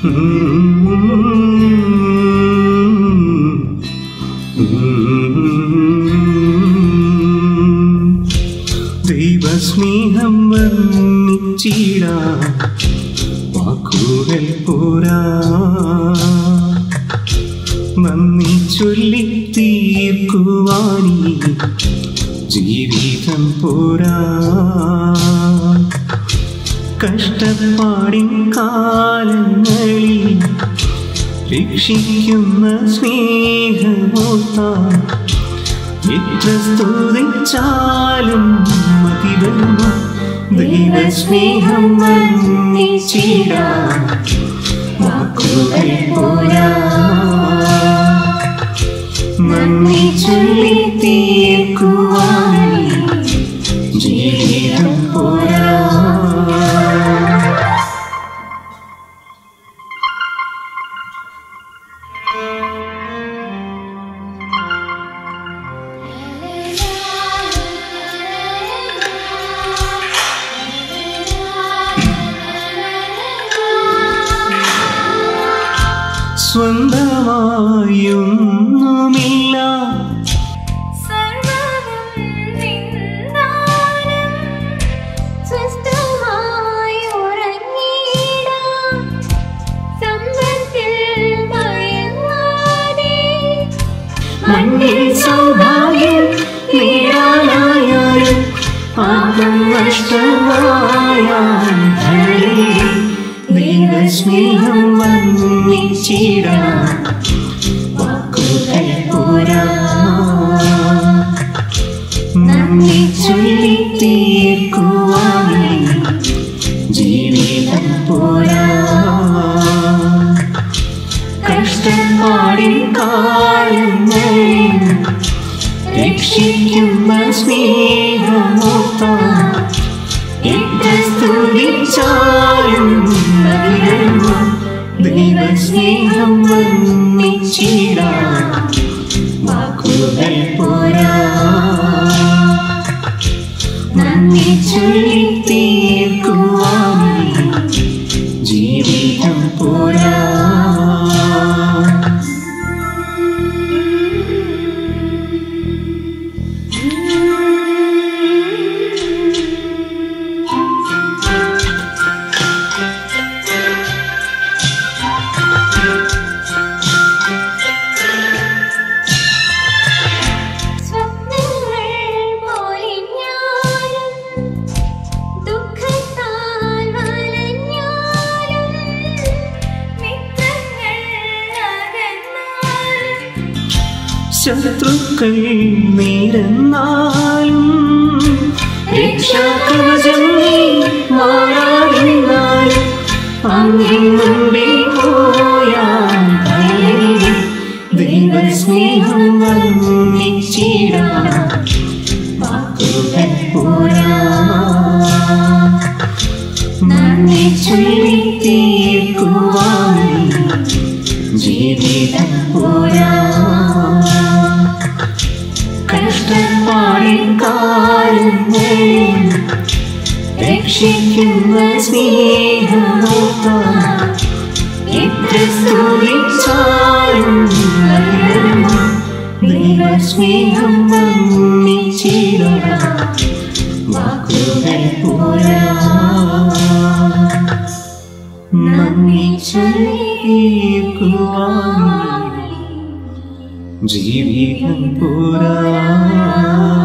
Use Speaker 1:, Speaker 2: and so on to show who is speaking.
Speaker 1: ദൈവസ്നേഹം വർണ്ണിച്ചിട വാക്കുകൾ പോരാ നന്ദി ചൊല്ലി തീർക്കുവാനീ ജീവിതം പോരാ കഷ്ടപ്പാടിൻ കാലങ്ങളിൽ രക്ഷിക്കുന്ന സ്നേഹമോത്താൻ എത്ര സ്തുതിച്ചാലും മതി വരുമോ ദൈവസ്നേഹം വർണ്ണിച്ചിടാൻ വാക്കുകൾ പോരാ നന്ദി ചൊല്ലി തീർക്കുവാൻ ജീവിതം പോരാ സ്വന്തമായൊന്നുമില്ല
Speaker 2: സർവ്വതും നിന്നാലും സ്വസ്ഥമായി ഉറങ്ങിയിടാം. സമ്പത്തിൽ മയങ്ങാതെ
Speaker 1: മണ്ണിൽ സൗഭാഗ്യം നേടാനായാലും പാപം നഷ്ടമായാൽ ധരയിൽ ദൈവസ്നേഹം വന്നിച്ചിടാം വാക്കുകൾ പോരാ നന്ദി ചൊല്ലി തീർക്കുവാനേ ജീവിതം പോരാ കഷ്ടപ്പാടിൻ കാലങ്ങളിൽ രക്ഷിക്കുന്ന സ്നേഹമോത്താൻ എത്ര സ്തുതിച്ചാലും മതിവരുമോ ദൈവസ്നേഹം വർണ്ണിച്ചിടാൻ വാക്കുകൾ പോരാ നന്ദി ചൊല്ലി തീർക്കുവാൻ ജീവിതം പോരാ
Speaker 2: സ്വപ്നങ്ങൾ പൊലിഞ്ഞാലും ദുഃഖത്താൽ വലഞ്ഞാലും മിത്രങ്ങൾ അകന്നാലും
Speaker 1: ശത്രുക്കൾ നേരെന്നാലും രക്ഷാകവചം നീ മാറാതിരുന്നാലും അങ്ങിൻ മുമ്പിൽ പോയാൽ ഭയമില്ല. ദൈവസ്നേഹം വർണ്ണിച്ചിടാൻ വാക്കുകൾ പോരാ നന്ദി ചൊല്ലി തീർക്കുവാൻ ജീവിതം പോരാ കഷ്ടപ്പാടിൻ കാലങ്ങളിൽ രക്ഷിക്കുന്ന സ്നേഹമോത്താൻ എത്ര സ്തുതിച്ചാലും മതിവരുമോ ദൈവസ്നേഹം വന്നിച്ചിടാൻ വാക്കുകൾ പോരാ നന്ദി ചൊല്ലി തീർക്കുവാൻ ജീവിതം പോരാ